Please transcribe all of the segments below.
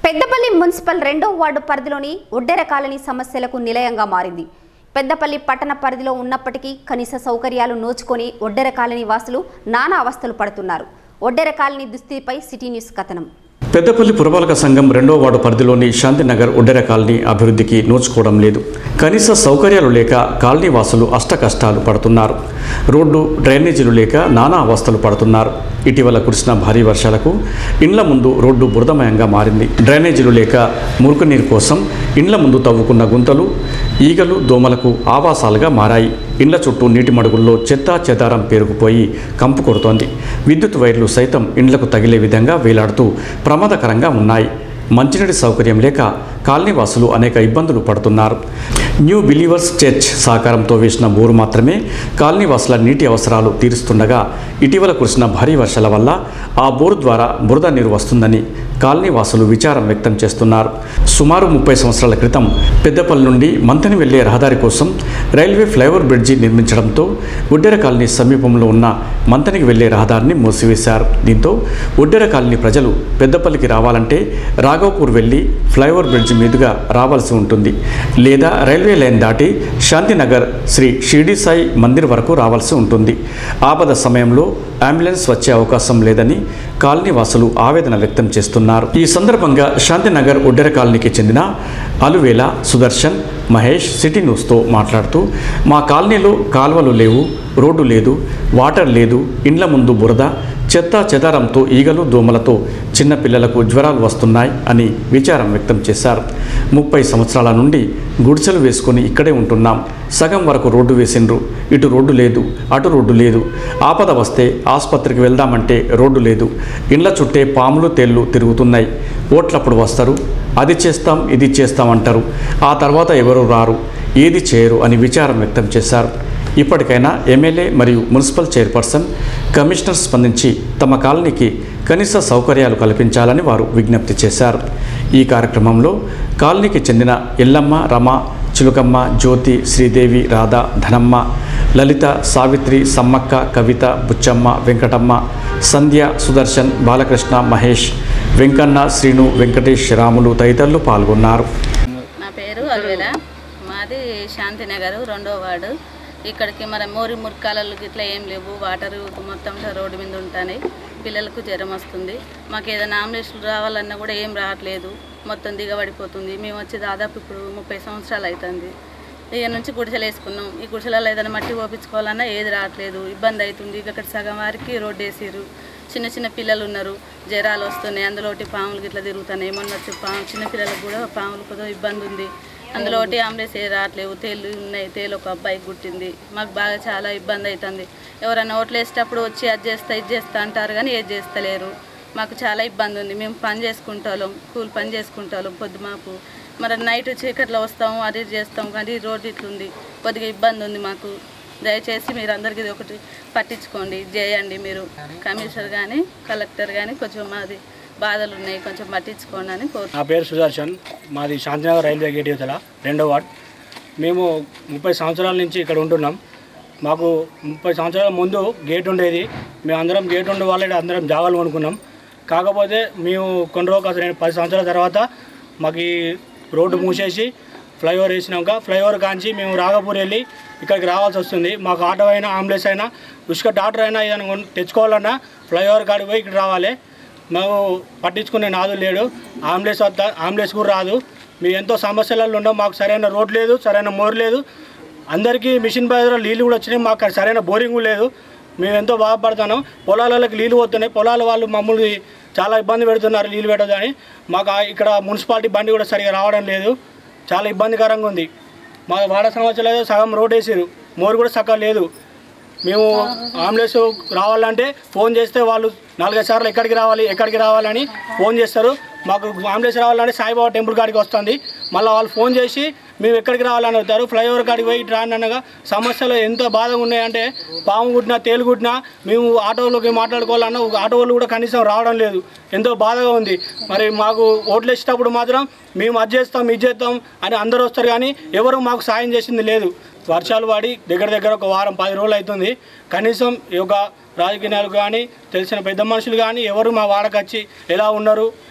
Peddapalli municipal రెండో ward పరిధిలోని Oddera colony సమస్యలకు నిలయంగా మారింది పెద్దపల్లి పట్టణ పరిధిలో ఉన్నప్పటికీ కనీస సౌకర్యాలు నోచుకొని ఒడ్డెర కాలనీ వాసులు నానా అవస్థలు పడుతున్నారు ఒడ్డెర కాలనీ దుస్థితిపై సిటీ న్యూస్ కథనం పెద్దపల్లి పురపాలక సంఘం రెండో వార్డు పరిధిలోని శాంతినగర్ ఒడ్డెర కాలనీ అభివృద్ధికి నోచుకోవడం లేదు కనీస సౌకర్యాలు లేక కాలనీ వాసులు అష్టకష్టాలు పడుతున్నారు రోడ్డు డ్రైనేజీలు లేక నానా అవస్థలు పడుతున్నారు ఇటీవల కురిసిన భారీ వర్షాలకు ఇండ్ల ముందు రోడ్డు బురదమయంగా మారింది డ్రైనేజీలు లేక మురుగునీరు కోసం ఇండ్ల ముందు తవ్వుకున్న గుంతలు ఈగలు దోమలకు ఆవాసాలుగా మారాయి ఇండ్ల చుట్టూ నీటి మడుగుల్లో చెత్త చెదారం పేరుకుపోయి కంపు కొడుతోంది విద్యుత్ వైర్లు సైతం ఇండ్లకు తగిలే విధంగా వేలాడుతూ ప్రమాదకరంగా ఉన్నాయి మంచినీటి సౌకర్యం లేక కాలనీవాసులు అనేక ఇబ్బందులు పడుతున్నారు న్యూ బిలీవర్స్ చర్చ్ సహకారంతో వేసిన బోరు మాత్రమే కాలనీవాసుల నీటి అవసరాలు తీరుస్తుండగా ఇటీవల కురిసిన భారీ వర్షాల వల్ల ఆ బోరు ద్వారా బురద నీరు వస్తుందని కాలనీవాసులు విచారం వ్యక్తం చేస్తున్నారు సుమారు ముప్పై సంవత్సరాల క్రితం పెద్దపల్లి నుండి మంతని వెళ్లే రహదారి కోసం రైల్వే ఫ్లైఓవర్ బ్రిడ్జి నిర్మించడంతో ఒడ్డెర కాలనీ సమీపంలో ఉన్న మంతనికి వెళ్లే రహదారిని మూసివేశారు దీంతో ఒడ్డెర కాలనీ ప్రజలు పెద్దపల్లికి రావాలంటే రాఘవపూర్ వెళ్లి ఫ్లైఓవర్ బ్రిడ్జి మీదుగా రావాల్సి ఉంటుంది లేదా రైల్వే లైన్ దాటి శాంతినగర్ శ్రీ షిరిడి సాయి మందిర్ వరకు రావాల్సి ఉంటుంది ఆపద సమయంలో అంబులెన్స్ వచ్చే అవకాశం లేదని కాలనీ వాసులు ఆవేదన వ్యక్తం చేస్తున్నారు ఈ సందర్భంగా శాంతినగర్ ఒడ్డెర కాలనీకి చెందిన అలువేల సుదర్శన్ మహేష్ సిటీ న్యూస్తో మాట్లాడుతూ మా కాలనీలో కాల్వలు లేవు రోడ్డు లేదు వాటర్ లేదు ఇండ్ల ముందు బురద చెత్త చెదారంతో ఈగలు దోమలతో చిన్న పిల్లలకు జ్వరాలు వస్తున్నాయి అని విచారం వ్యక్తం చేశారు ముప్పై సంవత్సరాల నుండి గుడిసెలు వేసుకొని ఇక్కడే ఉంటున్నాం సగం వరకు రోడ్డు వేసిండ్రు ఇటు రోడ్డు లేదు అటు రోడ్డు లేదు ఆపద వస్తే ఆసుపత్రికి వెళ్దామంటే రోడ్డు లేదు ఇండ్ల చుట్టే పాములు తేళ్లు తిరుగుతున్నాయి ఓట్లప్పుడు వస్తారు అది చేస్తాం ఇది చేస్తాం అంటారు ఆ తర్వాత ఎవరు రారు ఏది చేయరు అని విచారం వ్యక్తం చేశారు ఇప్పటికైనా ఎమ్మెల్యే మరియు మున్సిపల్ చైర్పర్సన్ కమిషనర్ స్పందించి తమ కాలనీకి కనీస సౌకర్యాలు కల్పించాలని వారు విజ్ఞప్తి చేశారు ఈ కార్యక్రమంలో కాలనీకి చెందిన ఎల్లమ్మ రమ చిలుకమ్మ జ్యోతి శ్రీదేవి రాధ ధనమ్మ లలిత సావిత్రి సమ్మక్క కవిత బుచ్చమ్మ వెంకటమ్మ సంధ్య సుదర్శన్ బాలకృష్ణ మహేష్ వెంకన్న శ్రీను వెంకటేష్ రాములు తదితరులు పాల్గొన్నారు నా పేరు అల్వేల మాది శాంతినగర్ రెండో వార్డు ఇక్కడికి మన మోరి మురికాలలు ఇట్లా ఏం లేవు వాటర్ మొత్తం ఇట్లా రోడ్డు మీద ఉంటాయి పిల్లలకు జ్వరం వస్తుంది మాకు ఏదైనా ఆంబులెన్స్లు రావాలన్నా కూడా ఏం రావట్లేదు మొత్తం దిగబడిపోతుంది మేము వచ్చి దాదాపు ఇప్పుడు ముప్పై సంవత్సరాలు అవుతుంది ఇక నుంచి గుడిసెలు వేసుకున్నాం ఈ గుడిసెలలో ఏదైనా మట్టి పోపించుకోవాలన్నా ఏది రావట్లేదు ఇబ్బంది అవుతుంది ఇక్కడ సగం వారికి రోడ్డు వేసిర్రు చిన్న చిన్న పిల్లలు ఉన్నారు జ్వరాలు వస్తున్నాయి అందులో ఒకటి పాములు ఇట్లా తిరుగుతున్నాయి మొన్న వచ్చి పాము చిన్న పిల్లలకు కూడా పాములు కొద్దిగా ఇబ్బంది ఉంది అందులో ఒకటి అంబులెన్స్ ఏ రావట్లేవు తేళ్ళు ఉన్నాయి తేలు ఒక అబ్బాయికి గుట్టింది మాకు బాగా చాలా ఇబ్బంది అవుతుంది ఎవరైనా ఓట్లు వేసేటప్పుడు వచ్చి అది చేస్తా ఇది చేస్తా అంటారు కానీ ఏది చేస్తలేరు మాకు చాలా ఇబ్బంది ఉంది మేము పని చేసుకుంటాం కూలి పని చేసుకుంటాం పొద్దు మాకు మరి నైట్ చీకట్లో వస్తాము అది ఇది చేస్తాం కానీ ఈ రోడ్డు ఇట్లుంది కొద్దిగా ఇబ్బంది ఉంది మాకు దయచేసి మీరు అందరికీ ఇది ఒకటి పట్టించుకోండి ఇది చేయండి మీరు కమిషనర్ కానీ కలెక్టర్ కానీ కొంచెం మాది బాధలు ఉన్నాయి కొంచెం పట్టించుకోండి అని కోరు నా పేరు సుదర్శన్ మాది శాంతినగర్ రైల్వే గేట్ యువతల రెండో వార్డ్ మేము ముప్పై సంవత్సరాల నుంచి ఇక్కడ ఉంటున్నాం మాకు ముప్పై సంవత్సరాల ముందు గేట్ ఉండేది మేము అందరం గేట్ ఉండే వాళ్ళే అందరం జాగాలు కొనుక్కున్నాం కాకపోతే మేము కొన్ని రోజులు కాదు పది సంవత్సరాల తర్వాత మాకు ఈ రోడ్డు మూసేసి ఫ్లైఓవర్ వేసినాక ఫ్లైఓవర్ కాంచి మేము రాఘపూర్ వెళ్ళి ఇక్కడికి రావాల్సి వస్తుంది మాకు ఆటో అయినా అంబులెన్స్ అయినా ఉష్క డాక్టర్ అయినా ఏదైనా కొను- తెచ్చుకోవాలన్నా ఫ్లైఓవర్ కాడికి పోయి ఇక్కడ రావాలి మేము పట్టించుకునే నాదు లేడు అంబులెన్స్ వద్ద అంబులెన్స్ కూడా రాదు మేము ఎంతో సమస్యలలో ఉన్నాం మాకు సరైన రోడ్ లేదు సరైన మోరు లేదు అందరికీ మిషన్ బయట నీళ్ళు కూడా వచ్చినాయి మాకు అక్కడ సరైన బోరింగ్ కూడా లేదు మేము ఎంతో బాధపడుతున్నాం పొలాలకి నీళ్ళు పోతున్నాయి పొలాల వాళ్ళు మమ్మల్ని చాలా ఇబ్బంది పెడుతున్నారు నీళ్ళు పెట్టదని మాకు ఆ- ఇక్కడ మున్సిపాలిటీ బండి కూడా సరిగా రావడం లేదు చాలా ఇబ్బందికరంగా ఉంది మా వాడ సంవత్సరాలు సగం రోడ్ వేసారు మోరు కూడా చక్కగా లేదు మేము అంబులెన్స్ రావాలంటే ఫోన్ చేస్తే వాళ్ళు నాలుగైదు సార్లు ఎక్కడికి రావాలి ఎక్కడికి రావాలని ఫోన్ చేస్తారు మాకు అంబులెన్స్ రావాలంటే సాయిబాబా టెంపుల్ కాడికి వస్తుంది మళ్ళీ వాళ్ళు ఫోన్ చేసి మేము ఎక్కడికి రావాలని అవుతారు ఫ్లైఓవర్ కాడికి పోయి ఇటు రాండి అనగా సమస్యలు ఎంత బాధగా ఉన్నాయంటే పాము కుట్టినా తేలు కుట్టినా మేము ఆటోలోకి మాట్లాడుకోవాలన్నా ఆటో వాళ్ళు కూడా కనీసం రావడం లేదు ఎంతో బాధగా ఉంది మరి మాకు ఓట్లు వేసేటప్పుడు మాత్రం మేము అది చేస్తాం ఇది చేస్తాం అని అందరూ వస్తారు కానీ ఎవరు మాకు సాయం చేసింది లేదు వర్షాలు పడి దగ్గర దగ్గర ఒక వారం పది రోజులు అవుతుంది కనీసం ఈ యొక్క రాజకీయ నాయకులు కానీ తెలిసిన పెద్ద మనుషులు కానీ ఎవరు మా వాడకు వచ్చి ఎలా ఉన్నారు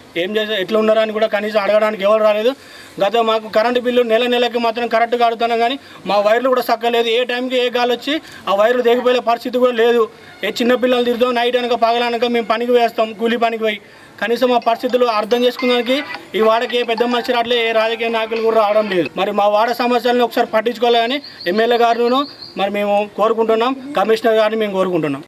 ఏం చేసే ఎట్లా ఉన్నారా అని కూడా కనీసం అడగడానికి ఎవరు రాలేదు గత మాకు కరెంటు బిల్లు నెల నెలకి మాత్రం కరెక్ట్గా అడుగుతున్నాం కానీ మా వైర్లు కూడా సక్కలేదు ఏ టైంకి ఏ గాలి వచ్చి ఆ వైర్లు తెగిపోయే పరిస్థితి కూడా లేదు ఏ చిన్న పిల్లలు తిరుగుతాం నైట్ అనక పగలనక మేము పనికి వేస్తాం కూలీ పనికి పోయి కనీసం మా పరిస్థితులు అర్థం చేసుకోవడానికి ఈ వాడకి ఏ పెద్ద మనిషి రావట్లే ఏ రాజకీయ నాయకులు కూడా రావడం లేదు మరి మా వాడ సమస్యలను ఒకసారి పట్టించుకోవాలని ఎమ్మెల్యే గారును మరి మేము కోరుకుంటున్నాం కమిషనర్ గారిని మేము కోరుకుంటున్నాం